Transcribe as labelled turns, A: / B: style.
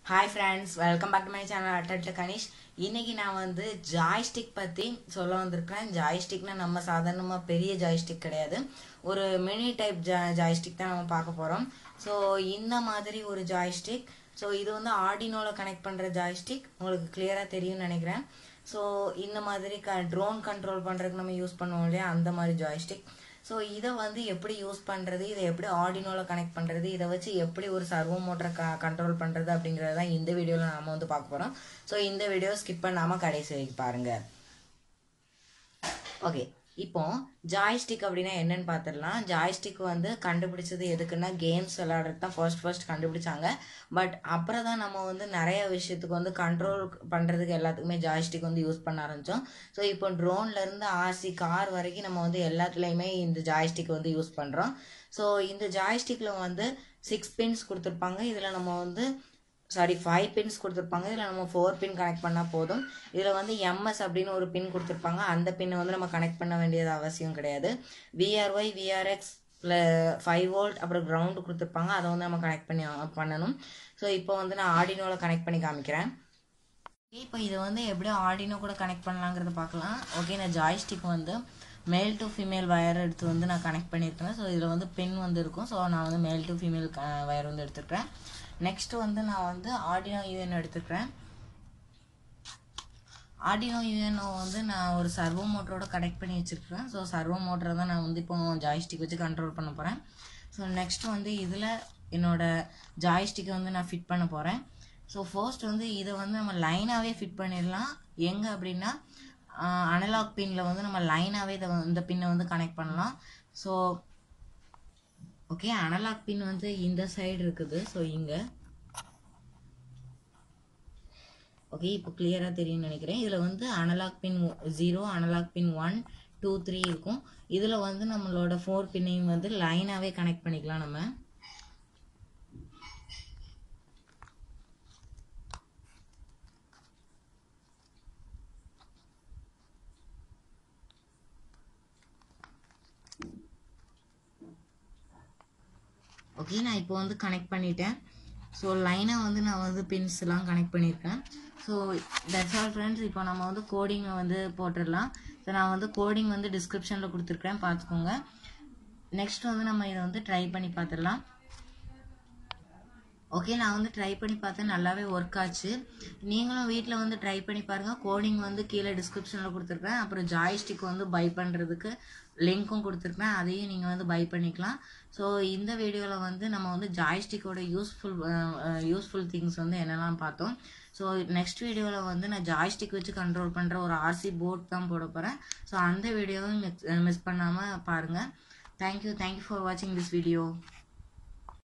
A: hi friends welcome back to my channel அட்டட்ல கனிஷ் இன்னைக்கு நான் வந்து ஜாய்ஸ்டிக் பற்றி சொல்ல வந்திருக்கேன் ஜாய்ஸ்டிக்னா நம்ம சாதாரணமாக பெரிய ஜாய்ஸ்டிக் கிடையாது ஒரு மினி டைப் ஜா ஜாய்ஸ்டிக் தான் நம்ம பார்க்க போகிறோம் ஸோ இந்த மாதிரி ஒரு ஜாய்ஸ்டிக் ஸோ இது வந்து ஆர்டினோவில் கனெக்ட் பண்ணுற ஜாய்ஸ்டிக் உங்களுக்கு கிளியராக தெரியும்னு நினைக்கிறேன் ஸோ இந்த மாதிரி க ட்ரோன் கண்ட்ரோல் பண்ணுறதுக்கு நம்ம யூஸ் பண்ணுவோம் இல்லையா அந்த மாதிரி ஜாய்ஸ்டிக் ஸோ இதை வந்து எப்படி யூஸ் பண்ணுறது இதை எப்படி ஆர்டினோவில் கனெக்ட் பண்ணுறது இதை வச்சு எப்படி ஒரு சர்வோ மோட்டரை க கண்ட்ரோல் பண்ணுறது அப்படிங்கிறது தான் இந்த வீடியோவில் நாம வந்து பார்க்க போகிறோம் ஸோ இந்த வீடியோ ஸ்கிப் பண்ணாமல் கடைசி வரைக்கும் பாருங்கள் ஓகே இப்போ ஜாய்ஸ்டிக் அப்படின்னா என்னன்னு பார்த்துடலாம் ஜாய்ஸ்டிக் வந்து கண்டுபிடிச்சது எதுக்குன்னா கேம்ஸ் விளையாடுறது தான் ஃபர்ஸ்ட் ஃபர்ஸ்ட் கண்டுபிடிச்சாங்க பட் அப்புறம் தான் நம்ம வந்து நிறைய விஷயத்துக்கு வந்து கண்ட்ரோல் பண்ணுறதுக்கு எல்லாத்துக்குமே ஜாய்ஸ்டிக் வந்து யூஸ் பண்ண ஆரம்பித்தோம் ஸோ இப்போ ட்ரோன்லேருந்து ஆர்சி கார் வரைக்கும் நம்ம வந்து எல்லாத்துலேயுமே இந்த ஜாய்ஸ்டிக் வந்து யூஸ் பண்ணுறோம் ஸோ இந்த ஜாய்ஸ்டிக்கில் வந்து சிக்ஸ் பின்ஸ் கொடுத்துருப்பாங்க இதில் நம்ம வந்து சாரி ஃபைவ் பின்ஸ் கொடுத்துருப்பாங்க இதில் நம்ம ஃபோர் பின் கனெக்ட் பண்ணால் போதும் இதில் வந்து எம்எஸ் அப்படின்னு ஒரு பின் கொடுத்துருப்பாங்க அந்த பின்னை வந்து நம்ம கனெக்ட் பண்ண வேண்டியது அவசியம் கிடையாது விஆர்ஒய் விஆர்எக்ஸ் ஃபைவ் வோல்ட் அப்புறம் கிரவுண்டு கொடுத்துருப்பாங்க அதை வந்து நம்ம கனெக்ட் பண்ணி பண்ணணும் ஸோ இப்போ வந்து நான் ஆர்டினோவில் கனெக்ட் பண்ணி காமிக்கிறேன் இப்போ இதை வந்து எப்படி ஆர்டினோ கூட கனெக்ட் பண்ணலாங்கிறத பார்க்கலாம் ஓகே நான் ஜாய்ஸ்டிக் வந்து மேல் டு ஃபீமேல் வயர் எடுத்து வந்து நான் கனெக்ட் பண்ணியிருக்கேன் ஸோ இதில் வந்து பின் வந்து இருக்கும் ஸோ நான் வந்து மேல் டு ஃபீமேல் வயர் வந்து எடுத்துருக்கேன் நெக்ஸ்ட் வந்து நான் வந்து ஆடினோ யூஎன் எடுத்துக்கிறேன் ஆடினோ யூஎன்ஓ வந்து நான் ஒரு சர்வோ மோட்டரோட கனெக்ட் பண்ணி வச்சுருக்கேன் ஸோ சர்வோ மோட்டரை தான் நான் வந்து இப்போ ஜாய்ஸ்டிக் வச்சு கண்ட்ரோல் பண்ண போகிறேன் ஸோ நெக்ஸ்ட் வந்து இதில் என்னோட ஜாய்ஸ்டிக்கை வந்து நான் ஃபிட் பண்ண போகிறேன் ஸோ ஃபர்ஸ்ட் வந்து இதை வந்து நம்ம லைனாகவே ஃபிட் பண்ணிடலாம் எங்கே அப்படின்னா அனலாக் பின்னில் வந்து நம்ம லைனாகவே இதை இந்த பின்னை வந்து கனெக்ட் பண்ணலாம் ஸோ ஓகே அனலாக் பின் வந்து இந்த சைடு இருக்குது ஸோ இங்கே ஓகே இப்போ கிளியராக தெரியும்னு நினைக்கிறேன் இதில் வந்து analogue pin zero analogue pin one two three இருக்கும் இதில் வந்து நம்மளோட ஃபோர் பின்னையும் வந்து லைனாகவே கனெக்ட் பண்ணிக்கலாம் நம்ம ஓகே நான் இப்போ வந்து கனெக்ட் பண்ணிட்டேன் ஸோ லைனாக வந்து நான் வந்து பின்ஸ் எல்லாம் கனெக்ட் பண்ணியிருக்கேன் ஸோ தட்ஸ் ஆல் ஃப்ரெண்ட்ஸ் இப்போ நம்ம வந்து கோடிங்கை வந்து போட்டுடலாம் ஸோ நான் வந்து கோடிங் வந்து டிஸ்கிரிப்ஷனில் கொடுத்துருக்கேன் பார்த்துக்கோங்க நெக்ஸ்ட் வந்து நம்ம இதை வந்து ட்ரை பண்ணி பார்த்துடலாம் ஓகே நான் வந்து ட்ரை பண்ணி பார்த்தேன் நல்லாவே ஒர்க் ஆச்சு நீங்களும் வீட்டில் வந்து ட்ரை பண்ணி பாருங்கள் கோடிங் வந்து கீழே டிஸ்கிரிப்ஷனில் கொடுத்துருக்கேன் அப்புறம் ஜாய்ஸ்டிக் வந்து பை பண்ணுறதுக்கு லிங்க்கும் கொடுத்துருக்கேன் அதையும் நீங்கள் வந்து பை பண்ணிக்கலாம் ஸோ இந்த வீடியோவில் வந்து நம்ம வந்து ஜாய்ஸ்டிக்கோட யூஸ்ஃபுல் யூஸ்ஃபுல் திங்ஸ் வந்து என்னெல்லாம் பார்த்தோம் ஸோ நெக்ஸ்ட் வீடியோவில் வந்து நான் ஜாய்ஸ்டிக் வச்சு கண்ட்ரோல் பண்ணுற ஒரு ஆர்சி போர்ட் தான் போட போகிறேன் ஸோ அந்த வீடியோவும் மிஸ் மிஸ் பண்ணாமல் பாருங்கள் தேங்க்யூ தேங்க்யூ ஃபார் வாட்சிங் திஸ் வீடியோ